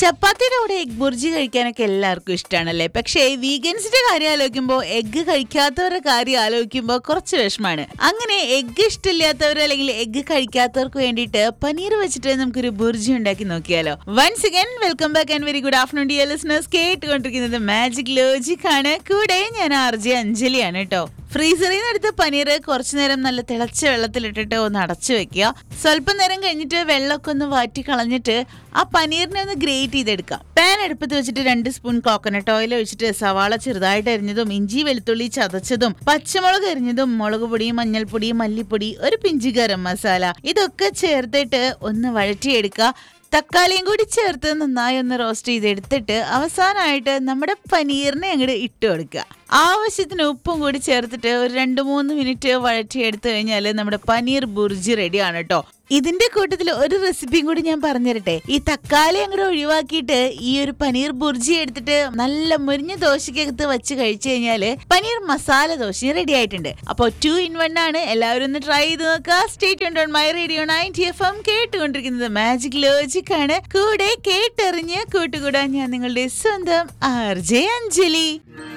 ചപ്പാത്തിയുടെ കൂടെ എഗ് ബുർജി കഴിക്കാനൊക്കെ എല്ലാവർക്കും ഇഷ്ടമാണല്ലേ പക്ഷേ വീഗൻസിന്റെ കാര്യം ആലോചിക്കുമ്പോൾ എഗ്ഗ് കഴിക്കാത്തവരുടെ കാര്യം ആലോചിക്കുമ്പോൾ കുറച്ച് വിഷമാണ് അങ്ങനെ എഗ്ഗ് ഇഷ്ടമില്ലാത്തവർ അല്ലെങ്കിൽ എഗ്ഗ് കഴിക്കാത്തവർക്ക് വേണ്ടിയിട്ട് പനീർ വെച്ചിട്ട് നമുക്കൊരു ബുർജി ഉണ്ടാക്കി നോക്കിയാലോ once again welcome back and very good afternoon dear listeners കേട്ടുകൊണ്ടിരിക്കുന്നത് മാജിക് ലോജിക് ആണ് കൂടെ ഞാൻ ആർ ജെ അഞ്ജലിയാണ് കേട്ടോ ഫ്രീസറിൽ നിന്ന് എടുത്ത പനീർ കുറച്ചു നേരം നല്ല തിളച്ച വെള്ളത്തിലിട്ടിട്ട് ഒന്ന് അടച്ചു വെക്കുക സ്വല്പം നേരം കഴിഞ്ഞിട്ട് വെള്ളമൊക്കെ ഒന്ന് വാറ്റി കളഞ്ഞിട്ട് ആ പനീറിനെ ഒന്ന് ഗ്രേറ്റ് ചെയ്തെടുക്കാം പാൻ അടുപ്പത്ത് വെച്ചിട്ട് രണ്ട് സ്പൂൺ കോക്കനട്ട് ഓയിൽ ഒഴിച്ചിട്ട് സവാള ചെറുതായിട്ട് അരിഞ്ഞതും ഇഞ്ചി വെളുത്തുള്ളി ചതച്ചതും പച്ചമുളക് അരിഞ്ഞതും മുളക് പൊടി മഞ്ഞൾപ്പൊടി മല്ലിപ്പൊടി ഒരു പിഞ്ചി ഗരം മസാല ഇതൊക്കെ ചേർത്തിട്ട് ഒന്ന് വഴറ്റിയെടുക്കുക തക്കാളിയും കൂടി ചേർത്ത് നന്നായി ഒന്ന് റോസ്റ്റ് ചെയ്തെടുത്തിട്ട് അവസാനമായിട്ട് നമ്മുടെ പനീറിനെ അങ്ങോട്ട് ഇട്ട് കൊടുക്കുക ആവശ്യത്തിന് ഉപ്പും കൂടി ചേർത്തിട്ട് ഒരു രണ്ട് മൂന്ന് മിനിറ്റ് വഴറ്റിയെടുത്തു കഴിഞ്ഞാൽ നമ്മുടെ പനീർ ബുർജി റെഡിയാണ് കേട്ടോ ഇതിന്റെ കൂട്ടത്തിൽ ഒരു റെസിപ്പിയും കൂടി ഞാൻ പറഞ്ഞുതരട്ടെ ഈ തക്കാളി അങ്ങോട്ട് ഒഴിവാക്കിയിട്ട് ഈ ഒരു പനീർ ബുർജി എടുത്തിട്ട് നല്ല മുരിഞ്ഞ ദോശക്കകത്ത് വെച്ച് കഴിച്ചു കഴിഞ്ഞാല് പനീർ മസാല ദോശ റെഡി ആയിട്ടുണ്ട് അപ്പോൾ ടു ഇൻ വൺ ആണ് എല്ലാവരും ഒന്ന് ട്രൈ ചെയ്ത് നോക്കുക സ്റ്റേറ്റ് ഓൺ my radio ninety F M കേട്ടുകൊണ്ടിരിക്കുന്നത് മാജിക് ലോജിക് ആണ് കൂടെ കേട്ടെറിഞ്ഞ് കൂട്ടുകൂടാൻ ഞാൻ നിങ്ങളുടെ സ്വന്തം ആർ ജെ അഞ്ജലി